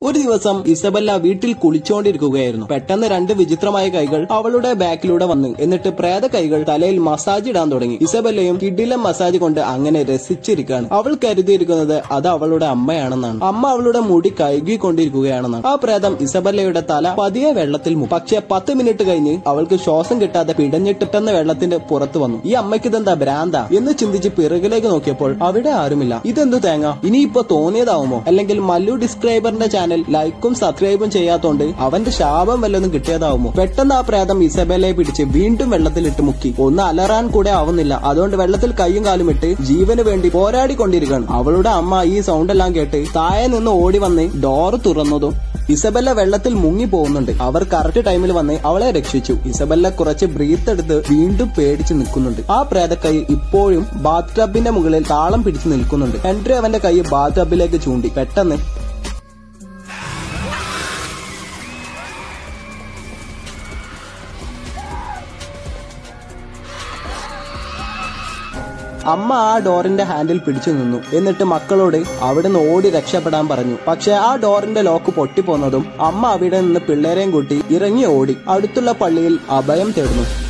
ഒരു ദിവസം ഇസബല്ല വീട്ടിൽ കുളിച്ചുകൊണ്ടിരിക്കുകയായിരുന്നു പെട്ടെന്ന് രണ്ട് വിചിത്രമായ കൈകൾ അവളുടെ ബാക്കിലൂടെ വന്ന് എന്നിട്ട് പ്രേത കൈകൾ തലയിൽ മസാജ് ഇടാൻ തുടങ്ങി ഇസബല്ലയും കിഡിലം മസാജ് കൊണ്ട് അങ്ങനെ രസിച്ചിരിക്കുകയാണ് അവൾ കരുതിയിരിക്കുന്നത് അത് അവളുടെ അമ്മയാണെന്നാണ് അമ്മ അവളുടെ മുടി കഴുകിക്കൊണ്ടിരിക്കുകയാണെന്നാണ് ആ പ്രേതം ഇസബല്ലയുടെ തല പതിയെ വെള്ളത്തിൽ മുക്കി പക്ഷെ പത്ത് മിനിറ്റ് കഴിഞ്ഞ് അവൾക്ക് ശ്വാസം കിട്ടാതെ പിടഞ്ഞിട്ടെന്ന വെള്ളത്തിന്റെ പുറത്ത് വന്നു ഈ അമ്മയ്ക്ക് ഇതെന്താ ഭ്രാന്ത എന്ന് ചിന്തിച്ച് പിറകിലേക്ക് നോക്കിയപ്പോൾ അവിടെ ആരുമില്ല ഇതെന്ത് തേങ്ങ ഇനിയിപ്പോ തോന്നിയതാവുമോ അല്ലെങ്കിൽ മല്ലു ഡിസ്ക്രൈബറിന്റെ ചാനൽ ലൈക്കും സബ്സ്ക്രൈബും ചെയ്യാത്തോണ്ട് അവന്റെ ശാപം വല്ലതും കിട്ടിയതാവുമോ പെട്ടെന്ന് ആ പ്രേതം ഇസബലയെ പിടിച്ച് വീണ്ടും വെള്ളത്തിലിട്ട് മുക്കി ഒന്ന് അലറാൻ കൂടെ ആവുന്നില്ല അതുകൊണ്ട് വെള്ളത്തിൽ കൈയും കാലും ഇട്ട് ജീവന് വേണ്ടി പോരാടിക്കൊണ്ടിരിക്കുകയാണ് അവളുടെ അമ്മ ഈ സൗണ്ട് എല്ലാം കേട്ട് താഴെ നിന്ന് ഓടി വന്ന് ഡോറ് തുറന്നതും ഇസബല്ല വെള്ളത്തിൽ മുങ്ങി പോകുന്നുണ്ട് അവർ കറക്റ്റ് ടൈമിൽ വന്ന് അവളെ രക്ഷിച്ചു ഇസബല്ല കുറച്ച് ബ്രീത്ത് എടുത്ത് വീണ്ടും പേടിച്ച് നിൽക്കുന്നുണ്ട് ആ പ്രേതക്കൈ ഇപ്പോഴും ബാത്ത് ടബിന്റെ മുകളിൽ താളം പിടിച്ച് നിൽക്കുന്നുണ്ട് ഹെൻറി അവന്റെ കൈ ബാത്ത് ടബിലേക്ക് ചൂണ്ടി പെട്ടെന്ന് അമ്മ ആ ഡോറിന്റെ ഹാൻഡിൽ പിടിച്ചു നിന്നു എന്നിട്ട് മക്കളോട് അവിടുന്ന് ഓടി രക്ഷപ്പെടാൻ പറഞ്ഞു പക്ഷെ ആ ഡോറിന്റെ ലോക്ക് പൊട്ടിപ്പോന്നതും അമ്മ അവിടെ നിന്ന് പിള്ളേരെയും കൂട്ടി ഇറങ്ങി ഓടി അടുത്തുള്ള പള്ളിയിൽ അഭയം തേടുന്നു